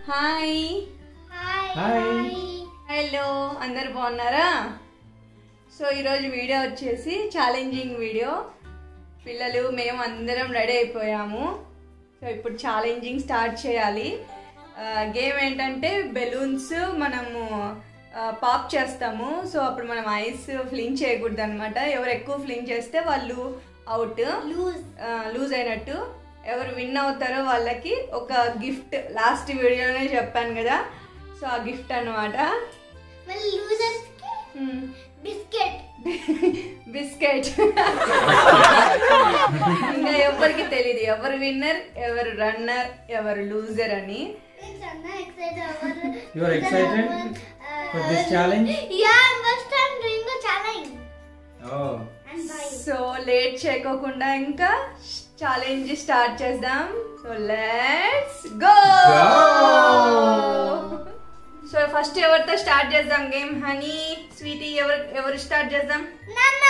Hi hi hello అందరు బాగున్నారా so ఈరోజు వీడియో వచ్చేసి ఛాలెంజింగ్ వీడియో పిల్లలు మేము అందరం రెడీ అయిపోయాము సో ఇప్పుడు ఛాలెంజింగ్ స్టార్ట్ చేయాలి గేమ్ ఏంటంటే బెలూన్స్ మనము పాప్ చేస్తాము సో అప్పుడు మనం ఐస్ ఫ్లింగ్ చేయకూడదు అనమాట ఎవరు ఎక్కువ ఫ్లింగ్ చేస్తే వాళ్ళు అవుట్ లూజ్ లూజ్ అయినట్టు ఎవరు విన్ అవుతారో వాళ్ళకి ఒక గిఫ్ట్ లాస్ట్ వీడియోనే చెప్పాను కదా సో ఆ గిఫ్ట్ అనమాట మళ్ళీ లూజర్స్ కి బిస్కెట్ బిస్కెట్ ఇంకా ఎవరికి తెలియదు ఎవరు విన్నర్ ఎవరు రన్నర్ ఎవరు లూజర్ అని You are excited for this challenge? Yeah, I'm first time doing the challenge. Oh. And bye. So late చేయకోకుండా ఇంకా ఛాలెంజ్ స్టార్ట్ చేద్దాం so let's go so first ఎవరితో స్టార్ట్ చేద్దాం గేమ్ హనీ స్వీటీ ఎవరు ఎవరు start చేద్దాం Nana!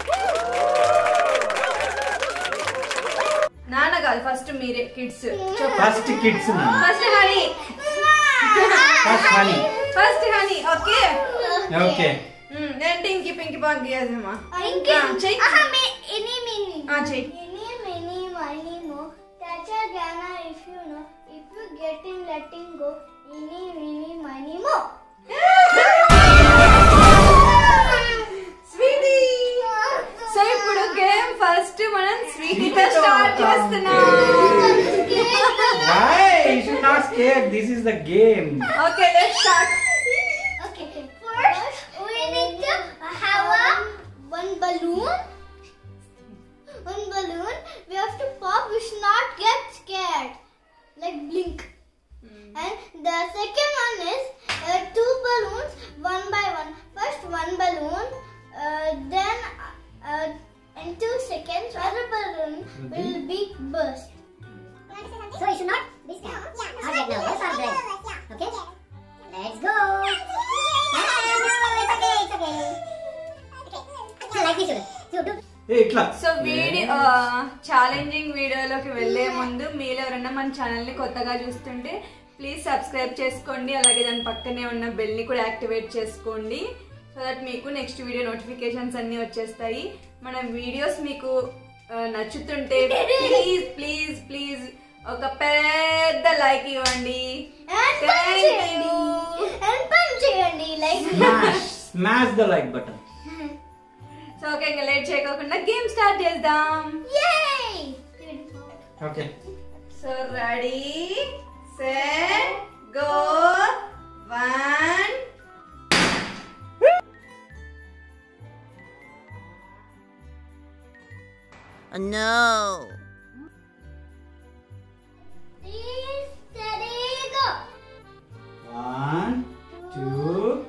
నాన్న కాదు ఫస్ట్ మీరే kids First kids. First Honey First honey. First Honey okay Okay. నేను టింకి పింకి పాంకి చేద్దామా Inky. Ah, చెయ్. Aha, me, any, mini. ఆ, చెయ్. Any, mini, miny, mo. Tacha, Gana, if you know. If you get in, letting go. Any, mini, miny, mo. Sweety so ఇప్పుడు game first మనం స్వీటీతో start చేస్తున్నాం Why? You should not scare. This is the game. Okay let's start Okay, first we need to have a one balloon. One balloon. We have to pop. We should not get scared. Like blink. And the second one is uh, two balloons, one by one. First one balloon, uh, then uh, in two seconds, other balloon will be burst. So you should not be scared. Yeah, all right now. Yes, all right. Okay. Let's go. Ah, no, it's okay, it's okay. Okay. Like this, you do. Hey, ఇట్లా. So video challenging వీడియోలోకి వెళ్ళే ముందు మీరు ఎవరైనా మన ఛానల్ని కొత్తగా చూస్తుంటే ప్లీజ్ సబ్స్క్రైబ్ చేసుకోండి అలాగే దాని పక్కనే ఉన్న బెల్ని కూడా యాక్టివేట్ చేసుకోండి సో దట్ మీకు నెక్స్ట్ వీడియో నోటిఫికేషన్స్ అన్నీ వచ్చేస్తాయి మన వీడియోస్ మీకు ఆ, నచ్చుతుంటే ప్లీజ్ ప్లీజ్ ప్లీజ్ ఒక పెద్ద లైక్ ఇవ్వండి And Thank punch చేయండి. And punch చేయండి. Like Smash. Smash the like button. So okay ఇంకా లేట్ చేయకోకుండా గేమ్ స్టార్ట్ చేద్దాం Yay! Okay. So ready set go one No. Three, steady, go. One, two.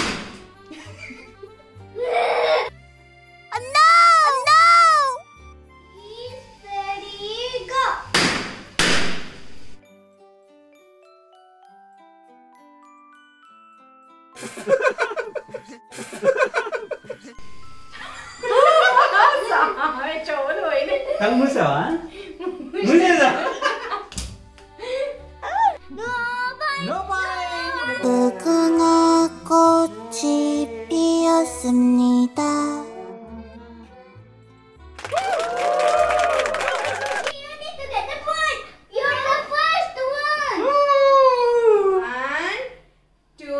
No! No! Three, steady, go. చెవులు పోయినాయి కళ్ళు మూసావా మూసేదా No bye. 무궁화 꽃이 피었습니다. You need to get the point. You're the first one. One two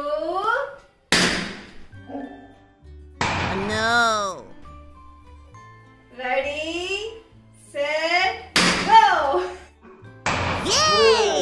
No. Ready set go Yay!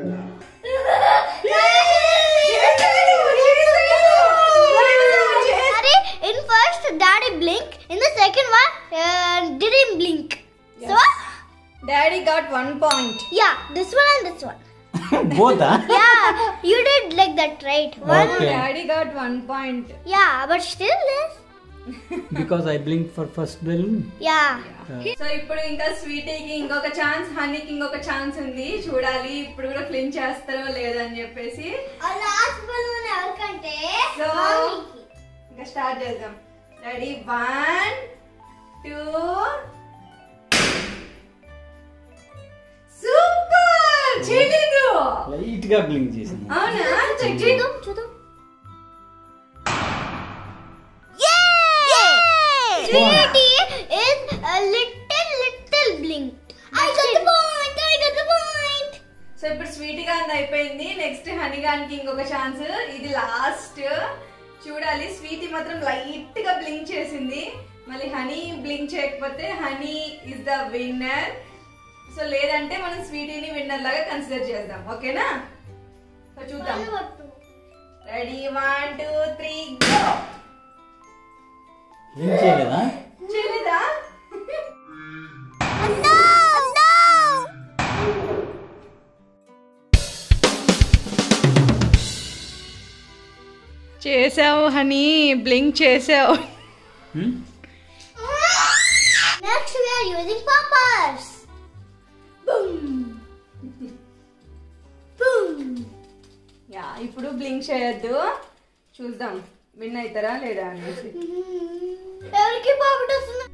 Daddy, in first, Daddy blink. In the second one, uh, didn't blink. So, daddy got one point yeah, this one and this one. Both, huh? Yeah, you did like that, right? One. Okay. Daddy got one point Yeah, but still this. Because I blinked for first balloon. Yeah. So ఇప్పుడు ఇంకా స్వీటీకి ఇంకొక chance హనీకి ఇంకొక chance ఉంది చూడాలి ఇప్పుడు కూడా clean చేస్తారో లేదో అని చెప్పేసి ఆ లాస్ట్ బలూన్ ఎవరికంటే So- మమ్మీకి. ఇంకా స్టార్ట్ చేద్దాం రెడీ వన్ టూ సూపర్ చేయలేదు లైట్ గా బ్లింక్ చేసింది అవునా చెక్ చేయి చూద్దాం Sweetie is a little little blinked. I got the point. I got the point. So ఇప్పుడు స్వీట్ గా అంది అయిపోయింది నెక్స్ట్ హనీ గానికి ఇంకొక ఛాన్స్ ఇది లాస్ట్ చూడాలి స్వీట్ మాత్రం లైట్ గా బ్లింక్ చేసింది మళ్ళీ హనీ బ్లింక్ చేయకపోతే Honey is the winner so లేదంటే మనం స్వీటీని విన్నర్ లాగా కన్సిడర్ చేద్దాం ఓకేనా సో చూద్దాం ready one two three go blink చేయలేదా చేయలేదా చేసావు హనీ బ్లింక్ చేసావు Hmm? Next we are using poppers. Boom. Boom. Yeah ఇప్పుడు బ్లింక్ చేయొద్దు చూద్దాం విన్ అవుతారా లేదా అనేసి ఎవరికి పాపట్ వస్తుంది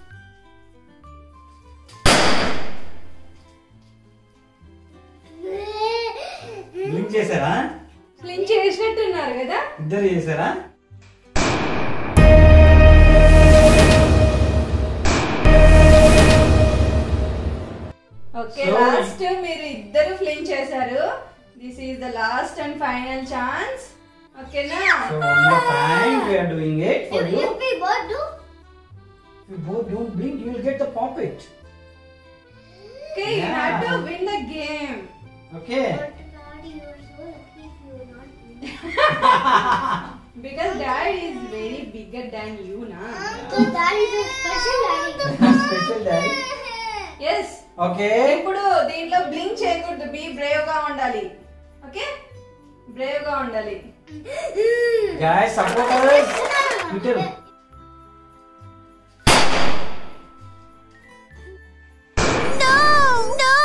బ్లింక్ చేశారా బ్లింక్ చేసినట్టున్నారు కదా ఇద్దరు చేశారా ఓకే So- లాస్ట్ మీరు ఇద్దరు ఫ్లింక్ చేశారు this is the last and final chance ఓకేనా so one more time we are doing it for If, you if we both do, you both don't blink you will get the pocket okay you have to win the game okay but Daddy, you're so lucky if you're not doing because dad is very bigger than you నా Because Daddy is a special daddy. Special daddy yes okay ఇప్పుడు దీంట్లో blink చేయకూడదు be Brave గా ఉండాలి okay brave గా ఉండాలి guys supporters Twitter No! No!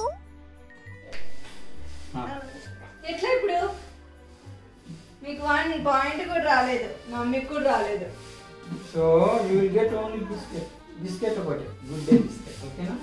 ఎట్లా ఇప్పుడు మీకు వన్ పాయింట్ కూడా రాలేదు మమ్మీకి కూడా రాలేదు so you will get only biscuit biscuit ఒకటి గుడ్ డే బిస్కెట్ ఓకేనా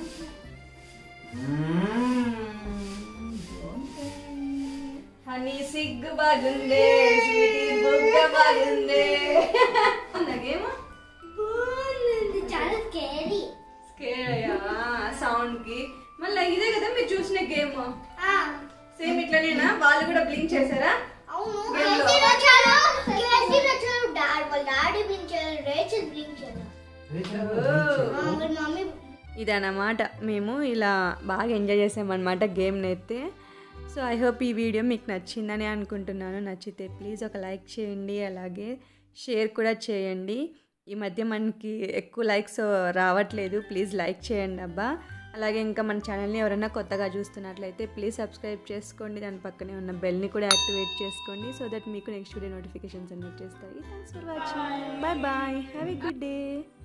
హనీ సిగ్గు బాగుంది స్వీటీ బుగ్గ బాగుంది నాకేమో బాగుంది చాలా స్కేరీ స్కేర్ అయ్యా సౌండ్ కి మళ్ళీ ఇదే కదా మీరు చూసిన గేమ్ సేమ్ ఇట్లనేనా వాళ్ళు కూడా బ్లింక్ చేశారా అవును Game లో. కేసీ వచ్చారు కేసీ వచ్చారు డాడ్ వాళ్ళ డాడీ బ్లించారు రేచల్ బ్లించారు మరి మమ్మీ ఇదన్నమాట మేము ఇలా బాగా ఎంజాయ్ చేసామన్నమాట గేమ్ని అయితే సో ఐ హోప్ ఈ వీడియో మీకు నచ్చిందని అనుకుంటున్నాను నచ్చితే ప్లీజ్ ఒక లైక్ చేయండి అలాగే షేర్ కూడా చేయండి ఈ మధ్య మనకి ఎక్కువ లైక్స్ రావట్లేదు ప్లీజ్ లైక్ చేయండి అబ్బా అలాగే ఇంకా మన ఛానల్ని ఎవరైనా కొత్తగా చూస్తున్నట్లయితే ప్లీజ్ సబ్స్క్రైబ్ చేసుకోండి దాని పక్కనే ఉన్న బెల్ని కూడా యాక్టివేట్ చేసుకోండి సో దట్ మీకు నెక్స్ట్ వీడియో నోటిఫికేషన్స్ అన్ని వచ్చేస్తాయి thanks for watching bye bye have a good day